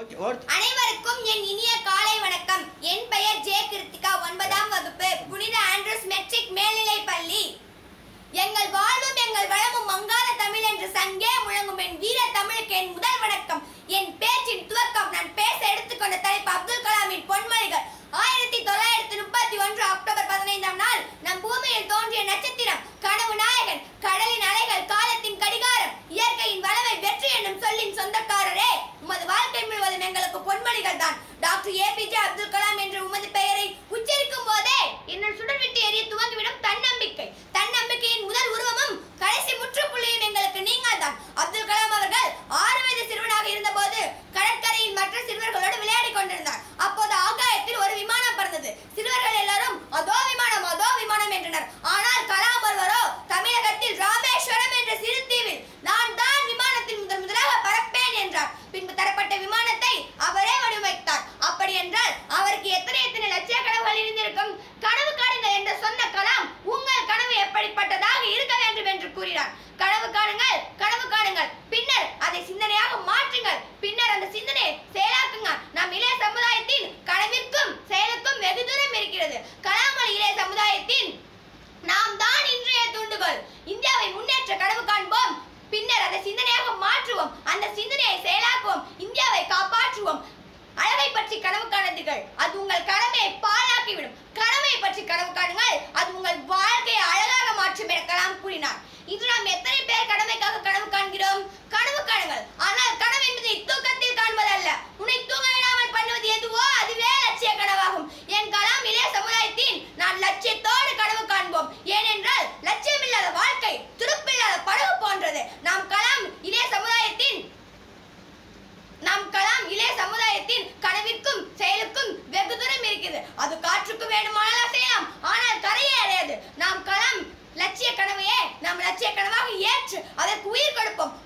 okay okay அனைவருக்கும் என் இனிய காலை வணக்கம் என் பெயர் ஜே கிருத்திகா ஒன்பதாம் வகுப்பு புனித ஆண்ட்ரூஸ் மெட்ரிக் மேல்நிலைப் பள்ளி எங்கள் வாழ்வும் எங்கள் வளமும் மங்காத தமிழ் என்று சங்கே முழங்கும் என் வீர தமிழுக்கு என் முதல் வணக்கம் என் பேச்சின் துவக்கம் நான் பேச எடுத்துக்கொண்ட தலைப்பு அப்துல் கலாமின் பொன்மொழிகள் ஆயிரத்தி தொள்ளாயிரத்தி முப்பத்தி ஒன்று அக்டோபர் பதினைந்தாம் நாள் நம் பூமியில் தோன்றிய நட்சத்திரம் கனவு நாயகன் கடலின் அலைகள் காலத்தின் கடிகாரம் இயற்கையின் வளமை வெற்றி என்னும் சொல்லின் சொந்தக்காரரே உமது வாழ்க்கை முழுவதும் எங்களுக்கு பொன்மொழிகள் தான் டாக்டர் ஏபிஜே அப்துல் கலாம் என்ற உமது பெயரை உச்சரிக்கும் போதே என்னுள் சுடர்விட்டு எரிய துவங்கிவிடும் தன்னம்பிக்கை தன்னம்பிக்கையின் முதல் உருவமும் கடைசி முற்றுப்புள்ளியும் எங்களுக்கு நீங்கள் தான் அப்துல் கலாம் அவர்கள் ஆறு வயது சிறுவனாக இருந்தபோது கடற்கரையில் மற்ற சிறுவர்களோடு விளையாடிக் கொண்டிருந்தார் அப்போது ஆகாயத்தில் ஒரு விமானம் பறந்தது சிறுவர்கள் எல்லாரும் அதோ விமானம் அதோ விமானம் என்றனர் ஆனால் கலாம் ஒருவரோ தமிழகத்தில் ராமேஸ்வரம் என்ற சிறு தீவில் நான் தான் விமானத்தில் முதன் முதலாக பறப்பேன் என்றார் பின்பு தரப்பட்ட விமானத்தை அவரே வடிவமைத்தார் அப்படி என்றால் அவருக்கு எத்தனை எத்தனை லட்சிய கனவுகள் இருந்திருக்கும் கனவு காணுங்கள் என்று சொன்ன கலாம் உங்கள் கனவு எப்படிப்பட்டதாக இருக்க வேண்டும் என்று கூறினார் கனவு காணுங்கள் கனவு காணுங்கள் பின்னர் அதை சிந்தனையாக மாற்றுங்கள் பின்னர் அந்த சிந்தனையை செயலாக்குங்க நம் இளைய சமுதாயத்தின் கனவிற்கும் செயலுக்கும் வெகு தூரம் இருக்கிறது கலாமல் இளைய சமுதாயத்தின் நாம் தான் இன்றைய தூண்டுகோல் இந்தியாவை முன்னேற்ற கனவு காண்போம் பின்னர் அதை சிந்தனையாக மாற்றுவோம் அந்த சிந்தனையை செயலாக்குவோம் இந்தியாவை காப்பாற்றுவோம் அழகை பற்றி கனவு காணுங்கள் அது உங்கள் கடமையை பாழாக்கிவிடும் கடமையை பற்றி கனவு காணுங்கள் அது உங்கள் வாழ்க்கையை அழகாக மாற்றும் என கலாம் கூறினார் இன்று நாம் எத்தனை பேர் கடமைக்காக கனவு காண்கிறோம் கனவு காணுங்கள் ஆனால் கனவு என்பது தூக்கத்தில் காண்பதல்ல உன்னை தூங்க விடாமல் பண்ணுவது எதுவோ அதுவே லட்சிய கனவாகும் என் கலாம் இளைய சமுதாயத்தின் நான் லட்சியத்தோடு கனவு காண்போம் ஏனென்றால் லட்சியமில்லாத வாழ்க்கை துருப்பில்லாத படகு போன்றது நாம் கலாம் இளைய சமுதாயத்தின் நாம் கலாம் இளைய சமுதாயத்தின் கனவிற்கும் செயலுக்கும் வெகு தூரம் இருக்கிறது அது காற்றுக்கு வேண்டுமானால் அசையலாம் ஆனால் கரையை அடையாது நாம் கலாம் லட்சிய கனவையே நாம் லட்சிய கனவாக ஏற்று அதற்கு உயிர் கொடுப்போம்